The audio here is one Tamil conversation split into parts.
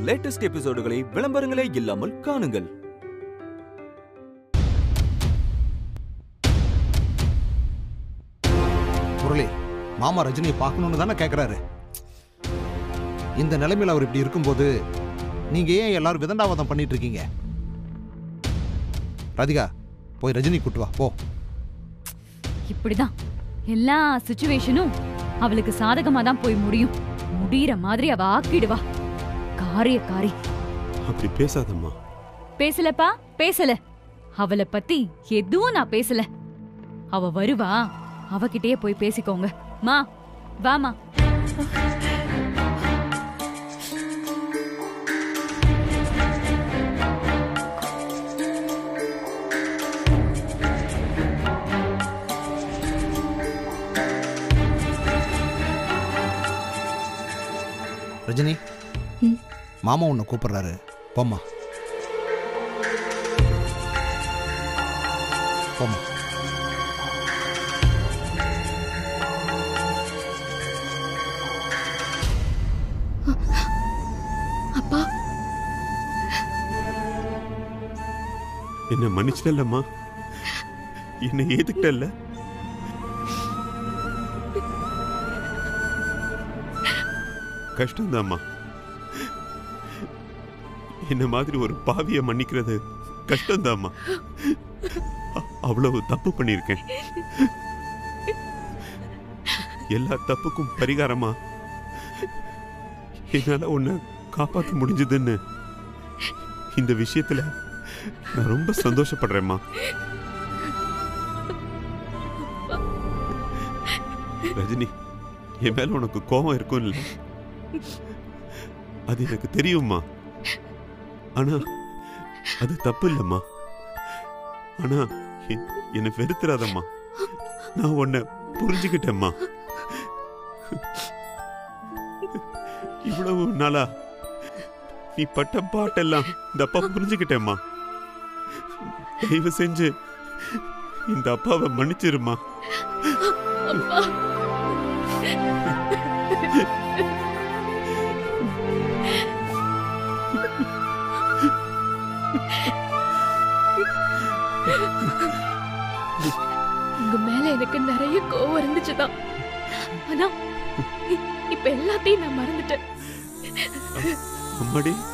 லேட்டஸ்ட் எபிசோடுகளை விளம்பரங்களே இல்லாமல் காணுங்கள் முரளி மாமா ரஜினியை பார்க்கணும்னு தானே கேட்குறாரு இந்த நிலைமையில் அவர் இப்படி இருக்கும்போது நீங்க ஏன் எல்லாரும் விதண்டாவாதம் பண்ணிட்டு இருக்கீங்க ராதிகா போய் ரஜினி கூட்டு வா போ இப்படிதான் எல்லா சுச்சுவேஷனும் அவளுக்கு சாதகமா தான் போய் முடியும் முடியிற மாதிரி அவ ஆக்கிடுவா காரியக்காரி அப்படி பேசாதம்மா பேசலப்பா பேசல அவளை பத்தி எதுவும் நான் பேசல அவ வருவா அவகிட்டயே போய் பேசிக்கோங்க மா வாமா ரஜினி மாமா உன்னை கூப்பிடுறாரு போம்மா போம்மா அப்பா என்ன மன்னிச்சிட்டல்லம்மா என்னை ஏத்துக்கிட்டல்ல கஷ்டம்தாம்மா என்ன மாதிரி ஒரு பாவிய மன்னிக்கிறது கஷ்டம்தாம்மா அ- அவ்வளவு தப்பு பண்ணியிருக்கேன் எல்லா தப்புக்கும் பரிகாரமா என்னால உன்னை காப்பாற்ற முடிஞ்சதுன்னு இந்த விஷயத்துல நான் ரொம்ப சந்தோஷப்படுறேம்மா ரஜினி என் மேல உனக்கு கோபம் இருக்கும் இல்ல அது எனக்கு தெரியும்மா ஆனா அது தப்பு இல்லம்மா ஆனா எ- என்னை வெறுத்துறாதம்மா நான் உன்னை புரிஞ்சுக்கிட்டேம்மா இவ்வளவு நாளா நீ பட்ட பாட்டெல்லாம் இந்த அப்பா புரிஞ்சுக்கிட்டேம்மா தயவு செஞ்சு இந்த அப்பாவை மன்னிச்சிருமா அப்பா உங்க மேல எனக்கு நிறைய கோவம் இருந்துச்சுதான் ஆனா இ- இப்ப எல்லாத்தையும் நான் மறந்துட்டேன் அம்மாடி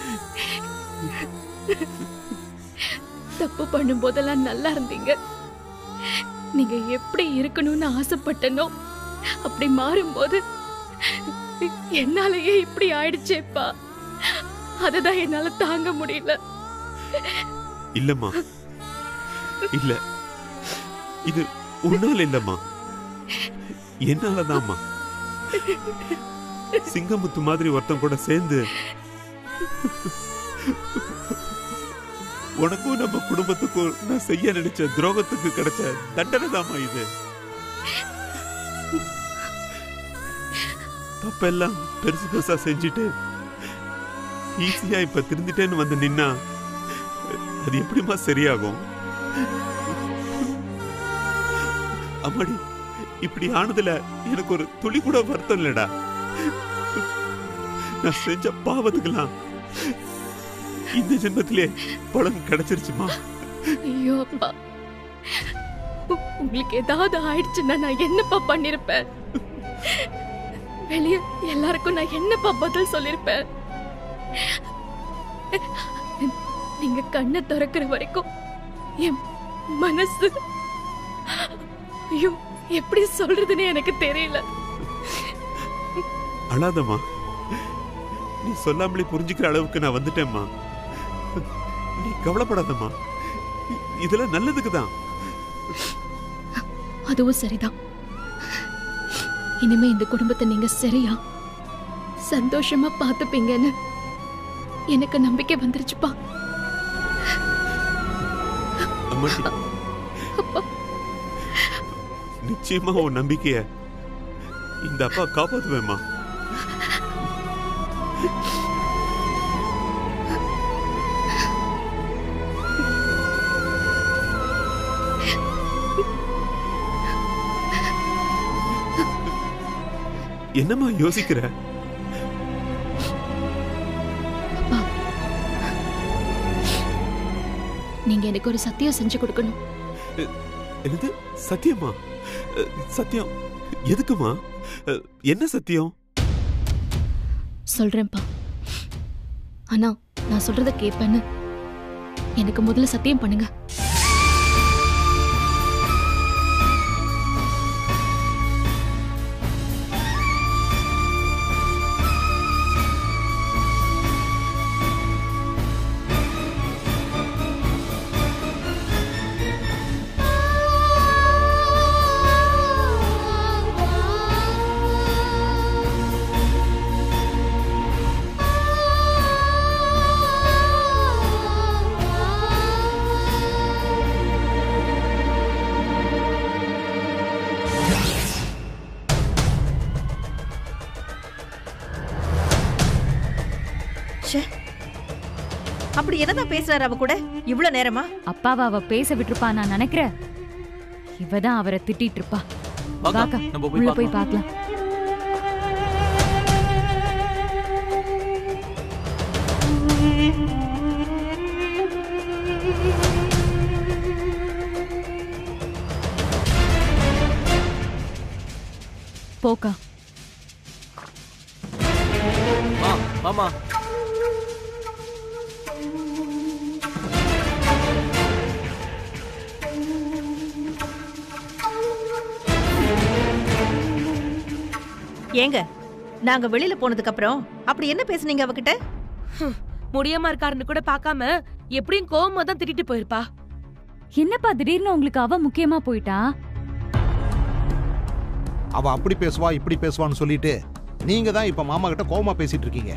தப்பு பண்ணும் போதெல்லாம் நல்லா இருந்தீங்க நீங்க எப்படி இருக்கணும்னு ஆசைப்பட்டனோ அப்படி மாறும்போது என்னாலயே இப்படி ஆயிடுச்சேப்பா அததான் என்னால தாங்க முடியல இல்லம்மா இல்ல இது உன்னால இல்லம்மா என்னாலதாம்மா சிங்கமுத்து மாதிரி ஒருத்தன் கூட சேர்ந்து உனக்கும் நம்ம குடும்பத்துக்கும் நான் செய்ய நினைச்ச துரோகத்துக்கு கிடைச்ச தண்டனை தாம்மா இது தப்பெல்லாம் பெருசு பெருசா செஞ்சுட்டு ஈஸியா இப்ப திருந்திட்டேன்னு வந்து நின்னா அது எப்படிம்மா சரியாகும் அம்மாடி இப்படி ஆனதுல எனக்கு ஒரு துளி கூட வருத்தம் இல்லடா நான் செஞ்ச பாவத்துக்கெல்லாம் இந்த ஜென்மத்திலே பலன் கிடைச்சிருச்சுமா ஐயோ அப்பா உ- உங்களுக்கு ஏதாவது ஆயிடுச்சுன்னா நான் என்னப்பா பண்ணிருப்பேன் வெளிய எல்லாருக்கும் நான் என்னப்பா பதில் சொல்லிருப்பேன் நீங்க கண்ணை திறக்கிற வரைக்கும் என் மனசு ஐயோ எப்படி சொல்றதுன்னு எனக்கு தெரியல அழாதம்மா நீ சொல்லாமலே புரிஞ்சுக்கிற அளவுக்கு நான் வந்துட்டேம்மா நீ கவலைப்படாதம்மா இ- இதெல்லாம் நல்லதுக்கு தான் அதுவும் சரிதான் இனிமே இந்த குடும்பத்தை நீங்க சரியா சந்தோஷமா பாத்துப்பீங்கன்னு எனக்கு நம்பிக்கை வந்துருச்சுப்பா அம்மாடி நிச்சயமா உன் நம்பிக்கைய இந்த அப்பா காப்பாத்துவேம்மா என்னம்மா யோசிக்கிற நீங்க எனக்கு ஒரு சத்தியம் செஞ்சு கொடுக்கணும் என்னது சத்தியமா அஹ், சத்தியம் எதுக்குமா அஹ், என்ன சத்தியம் சொல்றேன்ப்பா ஆனா நான் சொல்றத கேட்பேன்னு எனக்கு முதல்ல சத்தியம் பண்ணுங்க ச்சே. அப்படி என்னதான் பேசுறாரு அவ கூட இவ்வளவு நேரமா அப்பாவை அவ பேச விட்டுருப்பா நான் நினைக்கிறேன் இவதான் அவரை திட்டிட்டு இருப்பா வாக்கா, வாக்கா, நம்ம போய் உள்ள போய் பார்க்கலாம். பார்க்கலாம் போக்கா மா மாமா ஏங்க நாங்க வெளியில போனதுக்கு அப்புறம் அப்படி என்ன பேசுனீங்க அவகிட்ட முடியாம இருக்காருன்னு கூட பார்க்காம எப்படியும் கோவமா தான் திட்டிட்டு போயிருப்பா என்னப்பா திடீர்னு உங்களுக்கு அவ முக்கியமா போயிட்டா அவ அப்படி பேசுவா இப்படி பேசுவான்னு சொல்லிட்டு நீங்க தான் இப்ப மாமா கிட்ட கோவமா பேசிட்டு இருக்கீங்க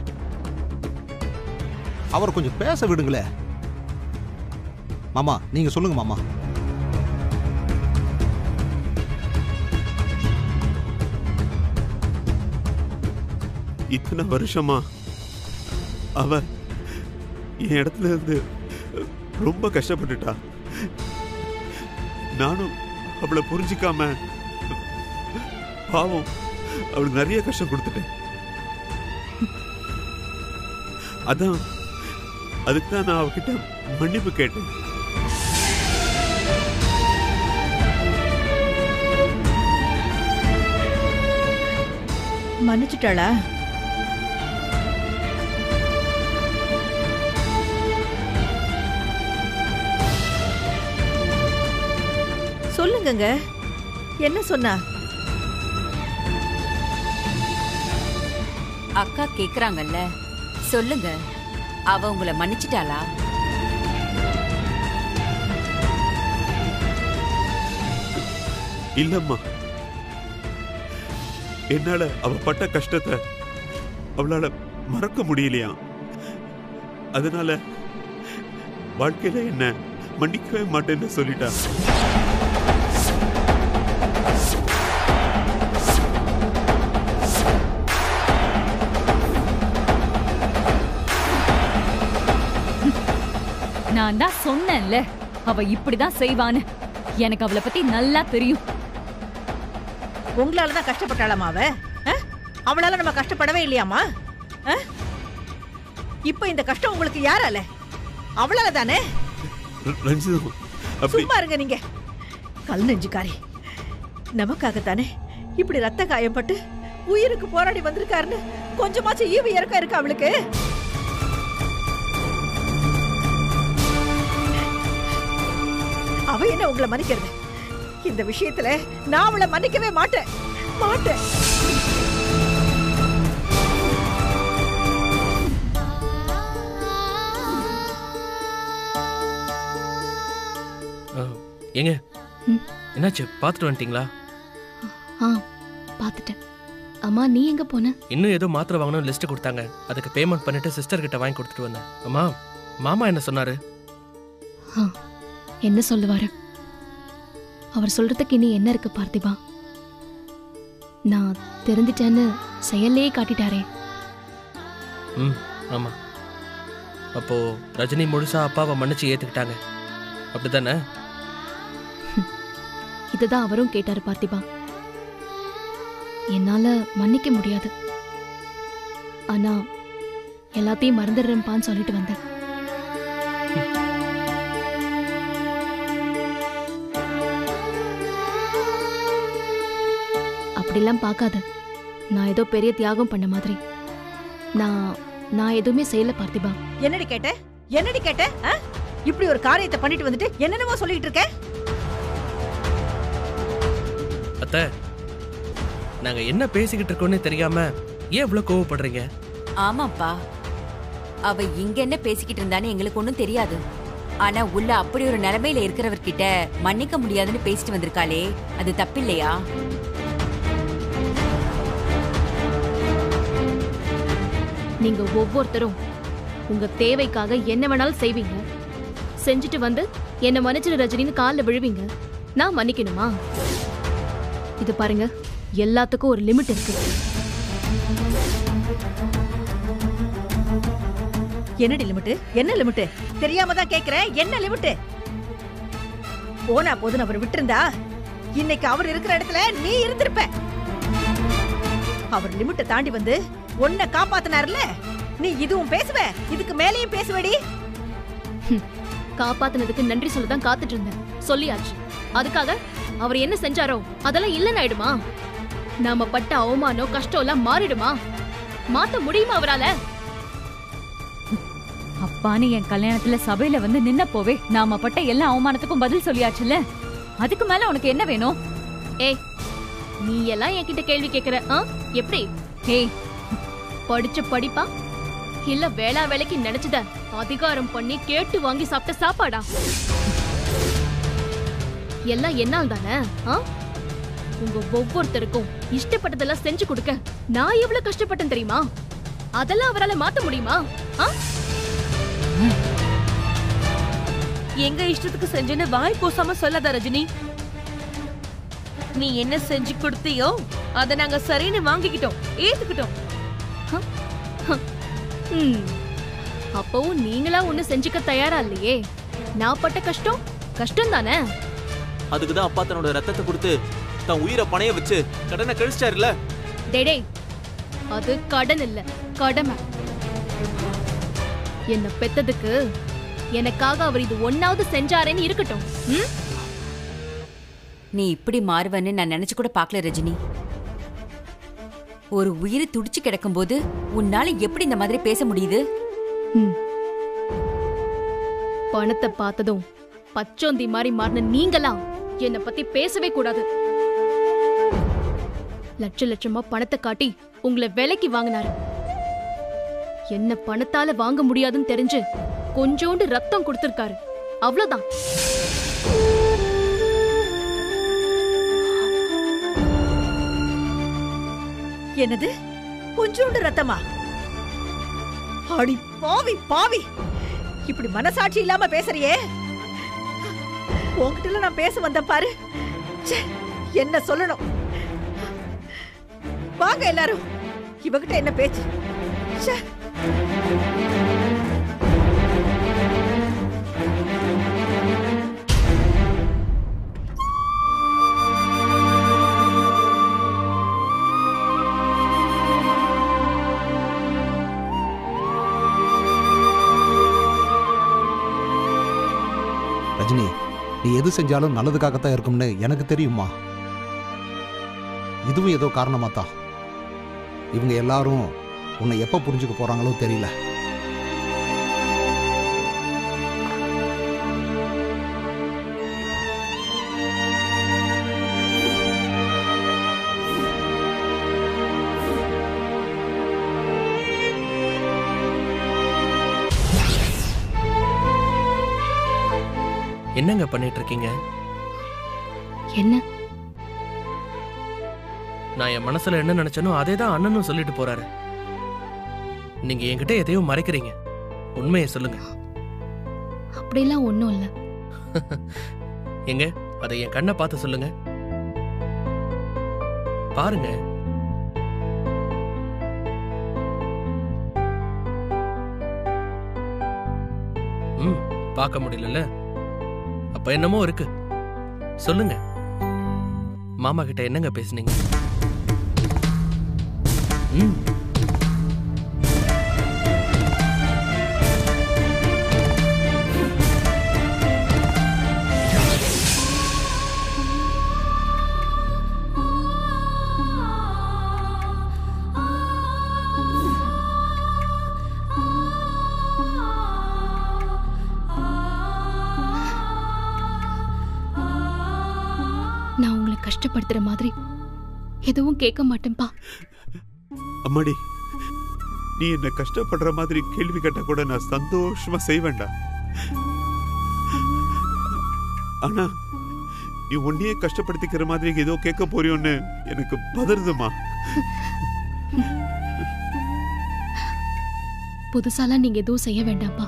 அவர் கொஞ்சம் பேச விடுங்களே மாமா நீங்க சொல்லுங்க மாமா இத்தனை வருஷமா அவ என் இடத்துல இருந்து ரொம்ப கஷ்டப்பட்டுட்டா நானும் அவளை புரிஞ்சிக்காம பாவம் அவளுக்கு நிறைய கஷ்டம் கொடுத்துட்டேன் அதான் அதுக்கு தான் நான் அவகிட்ட மன்னிப்பு கேட்டேன் மன்னிச்சுட்டாளா சொல்லுங்கங்க என்ன சொன்னா அக்கா கேக்குறாங்கல்ல சொல்லுங்க அவ உங்களை மன்னிச்சிட்டாளா இல்லம்மா என்னால அவ பட்ட கஷ்டத்தை அவளால மறக்க முடியலையா அதனால வாழ்க்கையில என்ன மன்னிக்கவே மாட்டேன்னு சொல்லிட்டா நான் தான் சொன்னேன்ல அவ இப்படிதான் செய்வான்னு எனக்கு அவளை பத்தி நல்லா தெரியும் உங்களால தான் கஷ்டப்பட்டாளாமா அவ ஆ? அவளால நம்ம கஷ்டப்படவே இல்லையாமா ஆ? இப்ப இந்த கஷ்டம் உங்களுக்கு யாரால அவளால தானே ர- ரஞ்சிதம் அப்படி சும்மா இருங்க நீங்க கல் நெஞ்சுக்காரி நமக்காகத்தானே இப்படி ரத்த காயப்பட்டு உயிருக்கு போராடி வந்திருக்காருன்னு கொஞ்சமாச்சும் ஈவு இறக்கம் இருக்கு அவளுக்கு அவ என்ன உங்களை மன்னிக்கிறது இந்த விஷயத்துல நான் அவளை மன்னிக்கவே மாட்டேன் மாட்டேன் ஆ, ஏங்க ம். என்னாச்சு பார்த்துட்டு வந்துட்டீங்களா ஆ பார்த்துட்டேன் அம்மா நீ எங்க போன இன்னும் ஏதோ மாத்திரை வாங்கணும் லிஸ்ட் கொடுத்தாங்க அதுக்கு பேமெண்ட் பண்ணிட்டு சிஸ்டர் கிட்ட வாங்கி கொடுத்துட்டு வந்தேன் அம்மா மாமா என்ன சொன்னாரு ஆ, என்ன சொல்லுவாரு அவர் சொல்றதுக்கு இனி என்ன இருக்கு பார்த்திபா நான் தெரிஞ்சிட்டேன்னு செயல்லே காட்டிட்டாரே ம் ஆமா அப்போ ரஜினி முழுசா அப்பாவை மன்னிச்சு ஏத்துக்கிட்டாங்க அப்படிதானே இதுதான் அவரும் கேட்டாரு பார்த்திபா என்னால மன்னிக்க முடியாது ஆனா எல்லாத்தையும் மறந்துடுறேன்ப்பான்னு சொல்லிட்டு வந்தேன் அப்படிலாம் பார்க்காத நான் ஏதோ பெரிய தியாகம் பண்ண மாதிரி நான் நான் எதுவுமே செய்யல பார்த்திபா என்னடி கேட்ட என்னடி கேட்ட ஆ? இப்படி ஒரு காரியத்தை பண்ணிட்டு வந்துட்டு என்னென்னமோ சொல்லிட்டு இருக்க அத்தை நாங்க என்ன பேசிக்கிட்டு இருக்கோம்னே தெரியாம ஏன் இவ்வளவு கோவப்படுறீங்க ஆமாப்பா அவ இங்க என்ன பேசிக்கிட்டு இருந்தான்னு எங்களுக்கு ஒண்ணும் தெரியாது ஆனா உள்ள அப்படி ஒரு நிலைமையில இருக்கிறவர்கிட்ட மன்னிக்க முடியாதுன்னு பேசிட்டு வந்திருக்காளே அது தப்பில்லையா நீங்க ஒவ்வொருத்தரும் உங்க தேவைக்காக என்ன வேணாலும் செய்வீங்க செஞ்சுட்டு வந்து என்ன மன்னிச்சிரு ரஜினின்னு காலில் விழுவீங்க நான் மன்னிக்கணுமா இது பாருங்க எல்லாத்துக்கும் ஒரு லிமிட் இருக்கு என்னடி லிமிட் என்ன லிமிட் தெரியாம தான் கேக்குறேன் என்ன லிமிட் போனா போதுன்னு அவர் விட்டிருந்தா இன்னைக்கு அவர் இருக்கிற இடத்துல நீ இருந்திருப்ப அவர் லிமிட்டை தாண்டி வந்து உன்னை காப்பாத்தினார்ல நீ இதுவும் பேசுவ இதுக்கு மேலேயும் பேசுவடி காப்பாத்துனதுக்கு நன்றி சொல்ல தான் காத்துட்டு இருந்தேன் சொல்லியாச்சு அதுக்காக அவர் என்ன செஞ்சாரோ அதெல்லாம் இல்லைன்னு ஆயிடுமா நாம பட்ட அவமானம் கஷ்டம் எல்லாம் மாறிடுமா மாத்த முடியுமா அவரால அப்பான்னு என் கல்யாணத்துல சபையில வந்து நின்ன போவே நாம பட்ட எல்லா அவமானத்துக்கும் பதில் சொல்லியாச்சுல்ல அதுக்கு மேல உனக்கு என்ன வேணும் ஏய் நீ எல்லாம் என்கிட்ட கேள்வி கேக்குற ஆ எப்படி ஏய் படிச்ச படிப்பா இல்ல வேளா வேலைக்கு நினைச்சத அதிகாரம் பண்ணி கேட்டு வாங்கி சாப்பிட்ட சாப்பாடா எல்லாம் என்னால் தானே ஆ? உங்க ஒவ்வொருத்தருக்கும் இஷ்டப்பட்டதெல்லாம் செஞ்சு கொடுக்க நான் எவ்வளவு கஷ்டப்பட்டேன் தெரியுமா அதெல்லாம் அவரால மாத்த முடியுமா ஆ? எங்க இஷ்டத்துக்கு செஞ்சேன்னு வாய் கூசாம சொல்லாத ரஜினி நீ என்ன செஞ்சு கொடுத்தியோ அத நாங்க சரின்னு வாங்கிக்கிட்டோம் ஏத்துக்கிட்டோம் ம். அப்பவும் நீங்களா ஒண்ணு செஞ்சுக்க தயாரா இல்லையே நான் பட்ட கஷ்டம் கஷ்டம் தானே அதுக்கு தான் அப்பா தன்னோட ரத்தத்தை கொடுத்து தன் உயிரை பணைய வச்சு கடனை கழிச்சிட்டாருல டேடே அது கடன் இல்ல கடமை என்ன பெத்ததுக்கு எனக்காக அவர் இது ஒன்னாவது செஞ்சாரேன்னு இருக்கட்டும் ம்? நீ இப்படி மாறுவன்னு நான் நினைச்சு கூட பார்க்கல ரஜினி ஒரு உயிர் துடிச்சு கிடக்கும்போது உன்னால எப்படி இந்த மாதிரி பேச முடியுது ம். பணத்தை பார்த்ததும் பச்சோந்தி மாதிரி மாறின நீங்களா என்னை பத்தி பேசவே கூடாது லட்ச லட்சமா பணத்தை காட்டி உங்களை விலைக்கு வாங்கினாரு என்ன பணத்தால வாங்க முடியாதுன்னு தெரிஞ்சு கொஞ்சோண்டு ரத்தம் கொடுத்திருக்காரு அவ்வளவுதான் என்னது கொஞ்சோண்டு ரத்தமா அடி பாவி பாவி இப்படி மனசாட்சி இல்லாம பேசுறியே உன்கிட்ட நான் பேச வந்த பாரு ச்சே, என்ன சொல்லணும் வாங்க எல்லாரும் இவகிட்ட என்ன பேச்சு ச்சே. ரஜினி நீ எது செஞ்சாலும் நல்லதுக்காகத்தான் இருக்கும்னு எனக்கு தெரியுமா இதுவும் ஏதோ காரணமா தான் இவங்க எல்லாரும் உன்னை எப்ப புரிஞ்சுக்க போறாங்களோ தெரியல என்னங்க பண்ணிட்டு இருக்கீங்க என்ன நான் என் மனசுல என்ன நினைச்சனோ அதே தான் அண்ணனும் சொல்லிட்டு போறாரு நீங்க என்கிட்ட எதையோ மறைக்கிறீங்க உண்மையை சொல்லுங்க அப்படிலாம் ஒண்ணும் இல்ல எங்க அதை என் கண்ணை பார்த்து சொல்லுங்க பாருங்க ம் பார்க்க முடியலல்ல அப்ப என்னமோ இருக்கு சொல்லுங்க மாமா கிட்ட என்னங்க பேசுனீங்க ம் கஷ்டப்படுத்துற மாதிரி எதுவும் கேட்க மாட்டேன்பா அம்மாடி நீ என்ன கஷ்டப்படுற மாதிரி கேள்வி கேட்டா கூட நான் சந்தோஷமா செய்வேன்டா ஆனா நீ உன்னையே கஷ்டப்படுத்திக்கிற மாதிரி ஏதோ கேட்க போறியோன்னு எனக்கு பதறுதுமா புதுசாலாம் நீங்க எதுவும் செய்ய வேண்டாம்ப்பா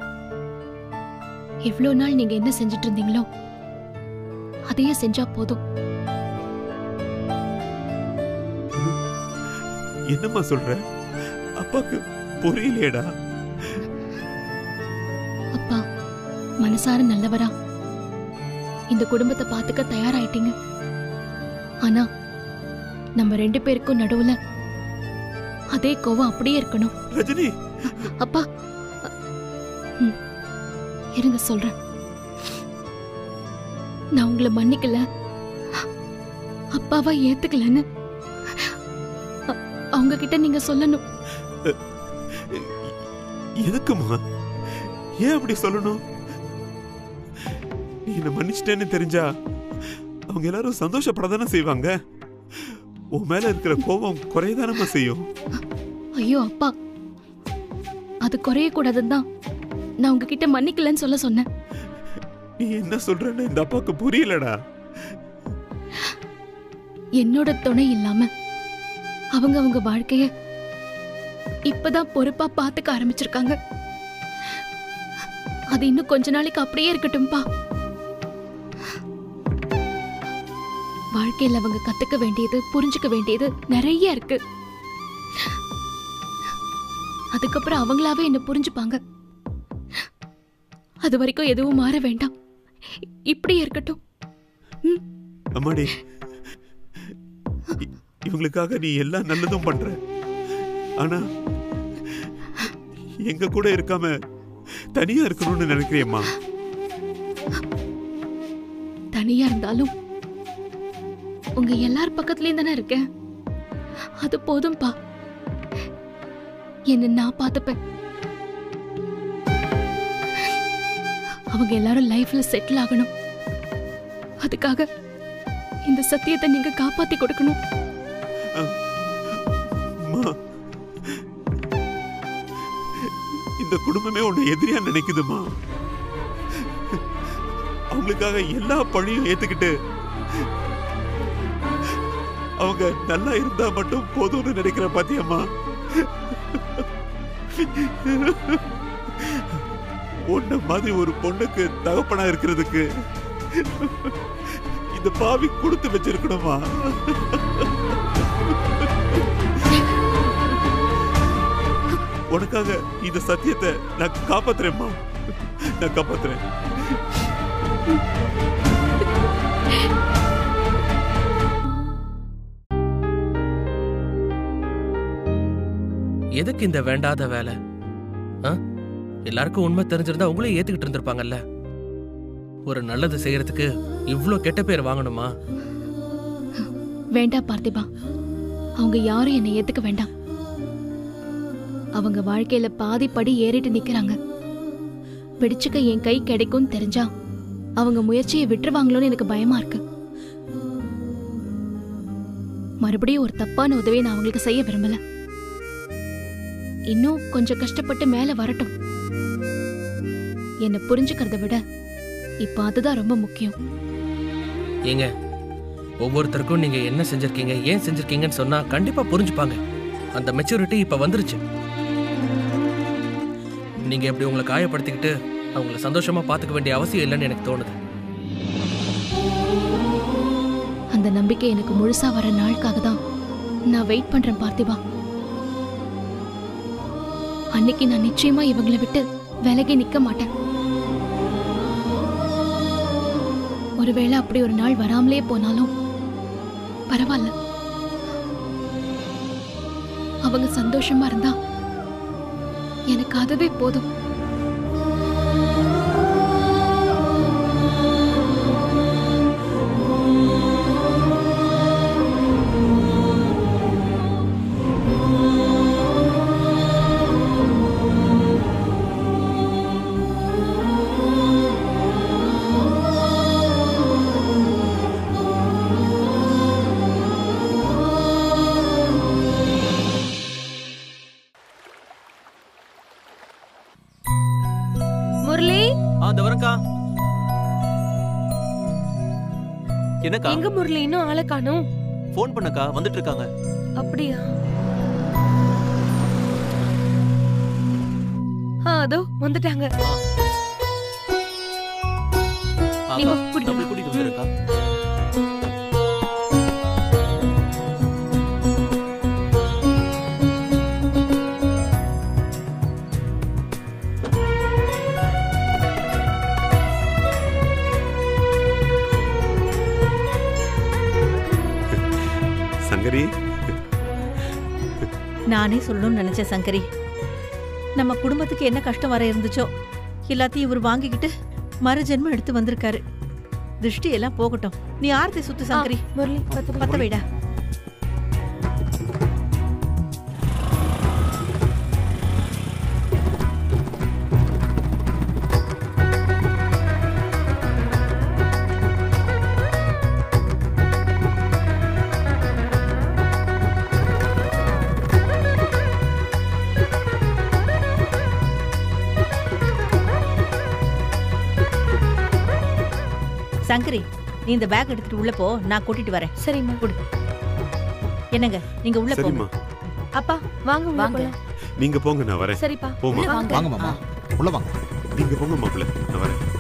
எவ்வளவு நாள் நீங்க என்ன செஞ்சுட்டு இருந்தீங்களோ அதையே செஞ்சா போதும் என்னம்மா சொல்ற அப்பாக்கு புரியலையேடா அப்பா மனசார நல்லவரா இந்த குடும்பத்தை பாத்துக்க தயாராயிட்டீங்க ஆனா நம்ம ரெண்டு பேருக்கும் நடுவுல அதே கோவம் அப்படியே இருக்கணும் ரஜினி அப்பா ம், இருங்க சொல்றேன் நான் உங்களை மன்னிக்கல அப்பாவா ஏத்துக்கலன்னு அ- அவங்க கிட்ட நீங்க சொல்லணும் எதுக்குமா ஏன் அப்படி சொல்லணும் நீ என்ன மன்னிச்சிட்டேன்னு தெரிஞ்சா அவங்க எல்லாரும் சந்தோஷப்படதானே செய்வாங்க உன் மேல இருக்கிற கோபம் குறையதானமா செய்யும் ஐயோ அப்பா அது குறைய கூடாதுன்னு தான் நான் உங்ககிட்ட மன்னிக்கலன்னு சொல்ல சொன்னேன் நீ என்ன சொல்றன்னு இந்த அப்பாவுக்கு புரியலடா என்னோட துணை இல்லாம அவங்க அவங்க வாழ்க்கைய இப்பதான் பொறுப்பா பாத்துக்க ஆரம்பிச்சிருக்காங்க அது இன்னும் கொஞ்ச நாளைக்கு அப்படியே இருக்கட்டும்பா வாழ்க்கையில அவங்க கத்துக்க வேண்டியது புரிஞ்சுக்க வேண்டியது நிறைய இருக்கு அதுக்கப்புறம் அவங்களாவே என்ன புரிஞ்சுப்பாங்க அது வரைக்கும் எதுவும் மாற வேண்டாம் இப்படியே இருக்கட்டும் அம்மாடி இ- இவங்களுக்காக நீ எல்லா நல்லதும் பண்ற ஆனா எங்க கூட இருக்காம தனியா இருக்கணும்னு நினைக்கிறியம்மா தனியா இருந்தாலும் உங்க எல்லார் பக்கத்துலயும் தானே இருக்கேன் அது போதும்பா என்ன நான் பார்த்துப்பேன் அவங்க எல்லாரும் லைஃப்ல செட்டில் ஆகணும் அதுக்காக இந்த சத்தியத்தை நீங்க காப்பாத்தி கொடுக்கணும் அம்மா இந்த குடும்பமே உன்னை எதிரியா நினைக்குதுமா அவங்களுக்காக எல்லா பழியும் ஏத்துக்கிட்டு அவங்க நல்லா இருந்தா மட்டும் போதும்னு நினைக்கிற பாத்தியம்மா உன்ன மாதிரி ஒரு பொண்ணுக்கு தகப்பனா இருக்கிறதுக்கு இந்த பாவி கொடுத்து வச்சிருக்கணுமா உனக்காக இந்த சத்தியத்தை நான் காப்பாத்துறேம்மா நான் காப்பாத்துறேன் எதுக்கு இந்த வேண்டாத வேலை ஆ? எல்லாருக்கும் உண்மை தெரிஞ்சிருந்தா உங்களே ஏத்துக்கிட்டு இருந்திருப்பாங்கல்ல ஒரு நல்லது செய்யறதுக்கு இவ்ளோ கெட்ட பேர் வாங்கணுமா வேண்டாம் பார்த்திபா அவங்க யாரும் என்னை ஏத்துக்க வேண்டாம் அவங்க வாழ்க்கையில பாதி படி ஏறிட்டு நிக்கிறாங்க பிடிச்சுக்க என் கை கிடைக்கும்னு தெரிஞ்சா அவங்க முயற்சியை விட்டுருவாங்களோன்னு எனக்கு பயமா இருக்கு மறுபடியும் ஒரு தப்பான உதவியை நான் அவங்களுக்கு செய்ய விரும்பல இன்னும் கொஞ்சம் கஷ்டப்பட்டு மேல வரட்டும் என்னை புரிஞ்சுக்கிறத விட இப்ப அதுதான் ரொம்ப முக்கியம் ஏங்க ஒவ்வொருத்தருக்கும் நீங்க என்ன செஞ்சிருக்கீங்க ஏன் செஞ்சிருக்கீங்கன்னு சொன்னா கண்டிப்பா புரிஞ்சுப்பாங்க அந்த மெச்சூரிட்டி இப்ப வந்துருச்சு நீங்க எப்படி உங்களை காயப்படுத்திக்கிட்டு அவங்கள சந்தோஷமா பாத்துக்க வேண்டிய அவசியம் இல்லைன்னு எனக்கு தோணுது அந்த நம்பிக்கை எனக்கு முழுசா வர நாளுக்காக தான் நான் வெயிட் பண்றேன் பார்த்திபா அன்னைக்கு நான் நிச்சயமா இவங்களை விட்டு விலகி நிக்க மாட்டேன் ஒருவேளை அப்படி ஒரு நாள் வராமலே போனாலும் பரவாயில்ல அவங்க சந்தோஷமா இருந்தா எனக்கு அதுவே போதும் அந்த வரேன்க்கா என்னக்கா எங்க முரளி இன்னும் ஆளை காணோம் ஃபோன் பண்ணக்கா வந்துட்டு இருக்காங்க அப்படியா ஆ, அதோ வந்துட்டாங்க நீ அக்கா, கூட்டிட்டு நான் வா. போய் கூட்டிட்டு வந்துருக்கா சங்கரி நானே சொல்லணும்னு நினைச்சேன் சங்கரி நம்ம குடும்பத்துக்கு என்ன கஷ்டம் வர இருந்துச்சோ எல்லாத்தையும் இவர் வாங்கிக்கிட்டு மறு ஜென்மம் எடுத்து வந்திருக்காரு திருஷ்டி எல்லாம் போகட்டும் நீ ஆர்த்தி சுத்து சங்கரி முரளி பத்து பத்த வைடா சங்கரி நீ இந்த பேக் எடுத்துட்டு உள்ள போ நான் கூட்டிட்டு வரேன் சரிம்மா என்னங்க நீங்க உள்ள போங்க சரிம்மா அப்பா வாங்க உள்ள வாங்க. போலாம். நீங்க போங்க நான் வரேன் சரிப்பா போமா உள்ள வாங்க வாங்க மாமா உள்ள வாங்க நீங்க போங்க மாப்பிள்ள நான் வரேன்